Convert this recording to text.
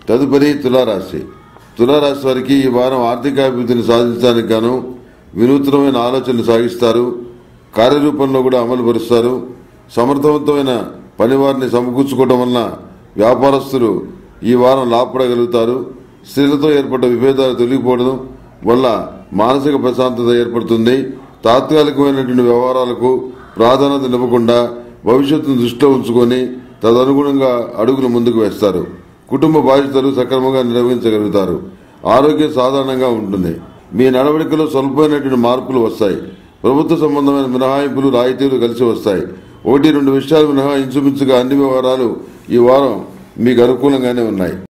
తదుపరి తులారాశి తులారాశి వారికి ఈ వారం ఆర్థికాభివృద్ధిని సాధించడానికి గాను వినూత్నమైన ఆలోచనలు సాగిస్తారు కార్యరూపంలో కూడా అమలు పరుస్తారు సమర్థవంతమైన పనివారిని సమకూర్చుకోవడం వలన వ్యాపారస్తులు ఈ వారం లాభపడగలుగుతారు స్త్రీలతో ఏర్పడ్డ విభేదాలు తొలగిపోవడం వల్ల మానసిక ప్రశాంతత ఏర్పడుతుంది తాత్కాలికమైనటువంటి వ్యవహారాలకు ప్రాధాన్యత ఇవ్వకుండా భవిష్యత్తును దృష్టిలో ఉంచుకొని తదనుగుణంగా అడుగులు ముందుకు వేస్తారు కుటుంబ బాధ్యతలు సక్రమంగా నిర్వహించగలుగుతారు ఆరోగ్యం సాధారణంగా ఉంటుంది మీ నడవడికలో స్వల్పమైనటువంటి మార్పులు వస్తాయి ప్రభుత్వ సంబంధమైన మినహాయింపులు రాయితీలు కలిసి వస్తాయి ఒకటి రెండు విషయాలు మినహా ఇంచుమించుగా అన్ని వ్యవహారాలు ఈ వారం మీకు అనుకూలంగానే ఉన్నాయి